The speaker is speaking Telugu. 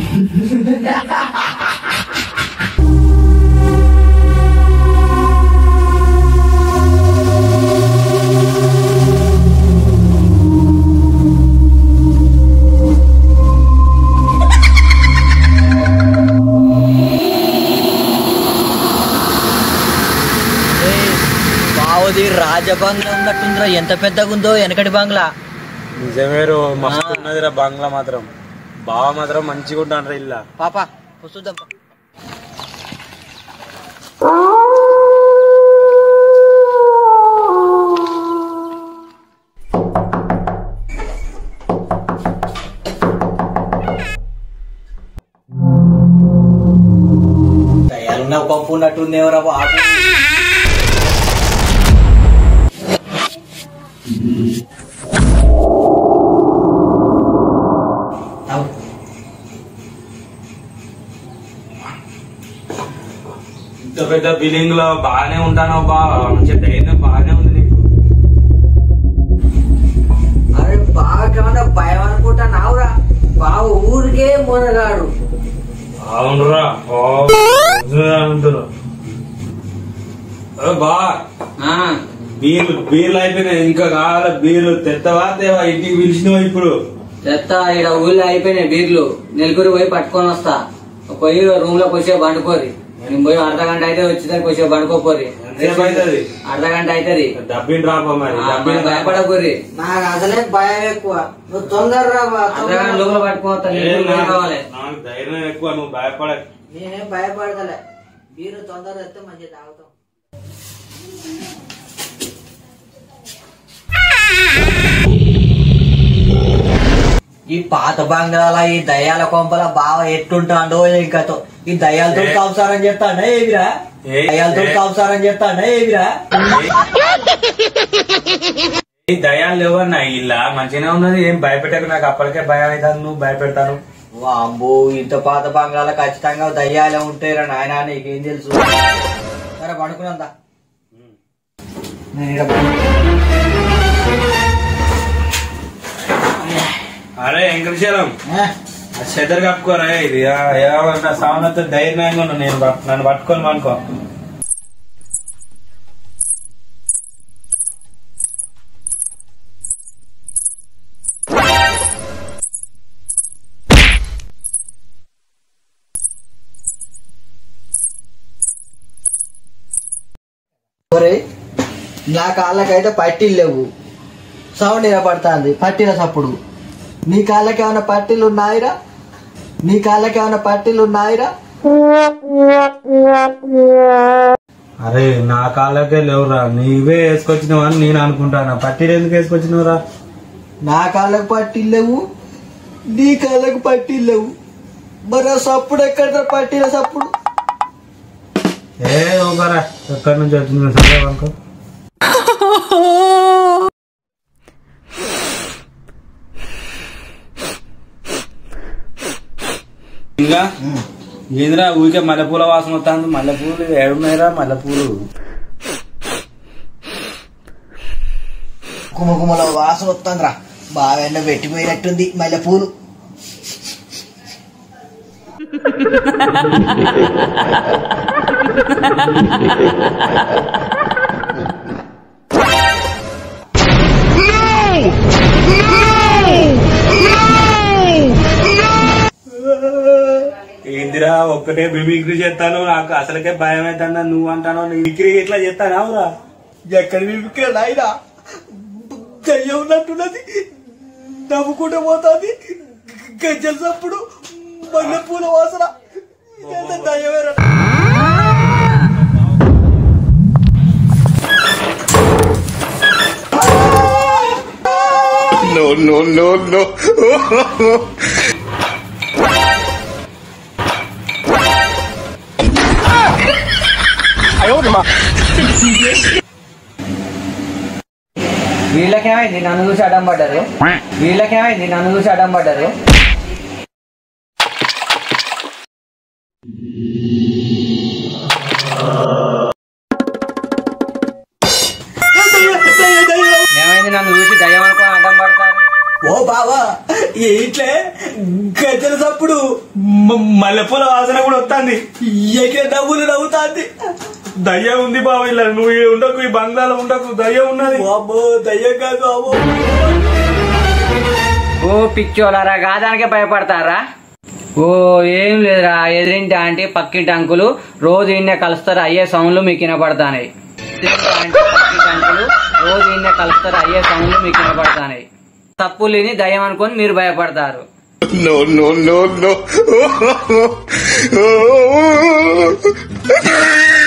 బావది రాజబంగ్లా ఉన్నట్టుందిరా ఎంత పెద్దగా ఉందో వెనకటి బంగ్లా నిజమేరు మస్తు ఉన్నదిరా బంగ్లా మాత్రం బావ మాత్రం మంచిగా ఉంటాను ఇల్లా పాప చూద్దాం పా. దయాలున్న పంపు ఉన్నట్టుంది ఎవరా బాబు ఇంత పెద్ద బిల్డింగ్ లో బాగానే ఉంటాను బా మంచి ధైర్యం బాగానే ఉంది నీకు అరే బాగా భయం అనుకుంటా నావురా బావ ఊరికే మునగాడు అవునురా ఓ, అంటున్నా అరే బా బీర్లు బీర్లు అయిపోయినాయి ఇంకా కావాలా బీర్లు తెత్తవా తేవా ఇంటికి పిలిచినవా ఇప్పుడు చెత్త ఇక్కడ ఊళ్ళో అయిపోయినాయి బీర్లు నెలకూరి పోయి పట్టుకొని వస్తా పోయి రూమ్ లోకి వచ్చే బండుకోరి నేను పోయి అర్ధ గంట అయితే వచ్చేదానికి వచ్చే బండుకోపోరి ఎంతసేపు అవుతుంది అర్ధ గంట అవుతుంది డబ్బిని రాపా మరి డబ్బిని భయపడకూరి నాకు అసలే భయం ఎక్కువ నువ్వు తొందరగా రా, అర్ధ గంట తొందరగా. లోపల పట్టుకొని వస్తా ఏ, నీకు నాకు- కావాలి నాకు ధైర్యం ఎక్కువ నువ్వు భయపడ నేనేం భయపడతలే మీరు తొందరగా వస్తే మంచిగా తాగుతాం ఈ పాత బంగ్లాల ఈ దయ్యాల కొంపల బాగా ఎట్టుంటాడో ఇంకా తో- ఈ దయ్యాలతో ఏ? సంసారం చేస్తాడా ఏమిరా ఏ? దయ్యాలతో ఏ? సంసారం చేస్తాడా ఏమిరా ఈ దయాలు లేవన్నా ఇలా మంచిగానే ఉన్నది ఏం భయపెట్టకు నాకు అప్పటికే భయం అవుతాను నువ్వు భయపెడతాను వాంబో ఇంత పాత బంగ్లాల ఖచ్చితంగా దయ్యాలే ఉంటాయిరా నాయన నీకేం తెలుసు సరే పడుకున్నంత నేను ఈడ అరే వెంకటేశ్వరం ఆ, చెదరు కప్పుకోరా ఇది ఆ, ఏమన్నా సామాన్యత ధైర్యంగా ఉన్నా నేను పట్- నన్ను పట్టుకొని అనుకో ఒరే నా కాళ్ళకైతే పట్టీలు లేవు సౌండ్ వినపడుతుంది పట్టీల సప్పుడు నీ కాళ్ళకి ఏమైనా పట్టీలు ఉన్నాయిరా నీ కాళ్ళకి ఏమైనా పట్టీలు ఉన్నాయిరా అరే నా కాళ్ళకే లేవురా నీవే వేసుకొచ్చినావు అని నేను అనుకుంటాను పట్టీలు ఎందుకు వేసుకొచ్చినావురా నా కాళ్ళకు పట్టీలు లేవు నీ కాళ్ళకు పట్టీలు లేవు మరి ఆ సప్పుడు ఎక్కడ పట్టీల సప్పుడు ఏ ఒకరా ఎక్కడి నుంచి వచ్చింది సరే అనుకో ఇంకా ఏందిరా ఊరికే మల్లెపూల వాసన వస్తుంది మల్లెపూలు ఏడున్నాయిరా మల్లెపూలు కుమకుమల వాసన వస్తుందిరా బాగా ఎండ పెట్టిపోయినట్టుంది మల్లె పూలు ఏందిరా ఒక్కటే మిమిక్రీ చేస్తాను నాకు అసలుకే భయం అవుతుందా నువ్వు అంటాను మిమిక్రీ ఇట్లా చేస్తాను అవురా ఎక్కడ మీకు నాయన దయ్యం ఉన్నట్టున్నది నవ్వుకుంటూ పోతుంది గజ్జల సప్పుడు మల్లె పూల వాసన ఇదంతా దయ్యమేరా వీళ్ళకేమైంది నన్ను చూసి అడ్డం పడ్డారు వీళ్ళకేమైంది నన్ను చూసి అడ్డం పడ్డారు ఏమైంది నన్ను చూసి దయ్యం అనుకుని అడ్డం పడతారు ఓ బావా ఇట్లే గజల సప్పుడు మ- మల్లెపూల వాసన కూడా వస్తుంది ఎక్కడ డబ్బులు నవ్వుతాంది దయ్యం ఉంది బావ ఇలా నువ్వు ఈ ఉండకు ఈ బంగ్లాలో ఉండకు దయ్యం ఉన్నది అమ్మో దయ్యం కాదు అమ్మో ఓ పిచ్చోలారా గాదానికే భయపడతారా ఓ ఏం లేదురా ఎదిరింటి ఆంటీ పక్కింటి అంకులు రోజు ఇన్నే కలుస్తారు అయ్యే సౌండ్లు మీకు వినపడతాయి ఎదిరింటి ఆంటీ పక్కింటి అంకులు రోజు ఇన్నే కలుస్తారు అయ్యే సౌండ్లు మీకు వినపడతాయి తప్పులేని దయ్యం అనుకొని మీరు భయపడతారు No, no, no, no.